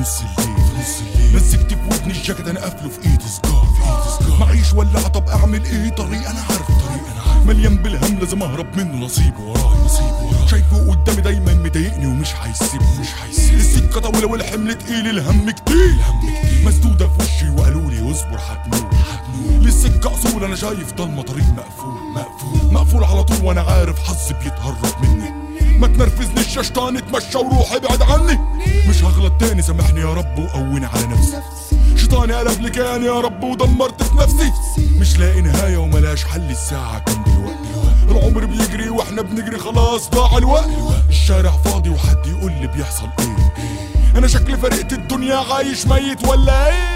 نص الليل في نص الليل مسكت في ودني الجاكيت انا قافله في ايدي سجار في ايدي سجار معيش ولا طب اعمل ايه طريق انا عارف طريق انا عارف مليان بالهم لازم اهرب منه نصيبه وراي نصيبه وراي شايفه قدامي دايما مضايقني ومش هيسيبني مش هيسيبني السكه طويله والحمل تقيل الهم كتير الهم كتير مسدوده في وشي وقالوا لي اصبر هتنور هتنور للسكه اصول انا شايف ضلمه طريق مقفول مقفول مقفول على طول وانا عارف حظي بيتهرب مني ما تنرفزنيش يا شيطان اتمشى وروح ابعد عني مش هغلط تاني سامحني يا رب وقوني على نفسي شيطاني قلب لي كياني يا رب ودمرت في نفسي مش لاقي نهاية وملاش حل الساعة كام دلوقتي العمر بيجري واحنا بنجري خلاص ضاع الوقت الشارع فاضي وحد يقول لي بيحصل ايه انا شكلي فرقت الدنيا عايش ميت ولا ايه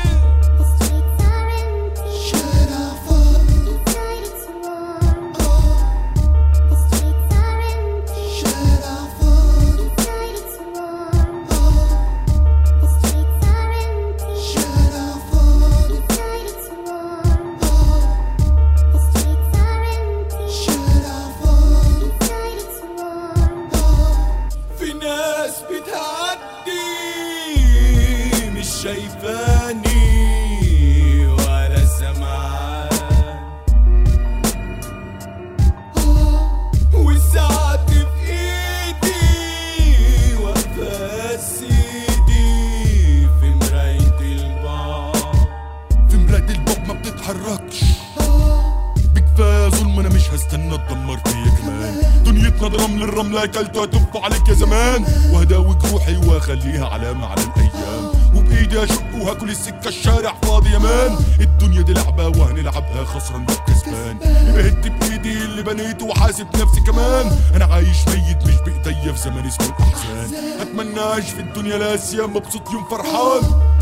في ناس بتعدي مش شايفاني ولا سمعان والساعات في ايدي واقفة سيدي في مراية البعض في مراية الباب ما بتتحركش بكفاية ظلم انا مش هستنى اتدمر فيا كمان دنيتنا ده رمل الرملة اكلته هتف عليك يا زمان وهداوي جروحي واخليها علامة على الايام وبايدي اشق وهاكل السكة الشارع فاضي يا مان الدنيا دي لعبة وهنلعبها خسران مش كسبان بهد بايدي اللي بنيته وحاسب نفسي كمان انا عايش ميت مش بايديا في زمن اسمه الاحزان اتمنى اعيش في الدنيا لاسيا مبسوط يوم فرحان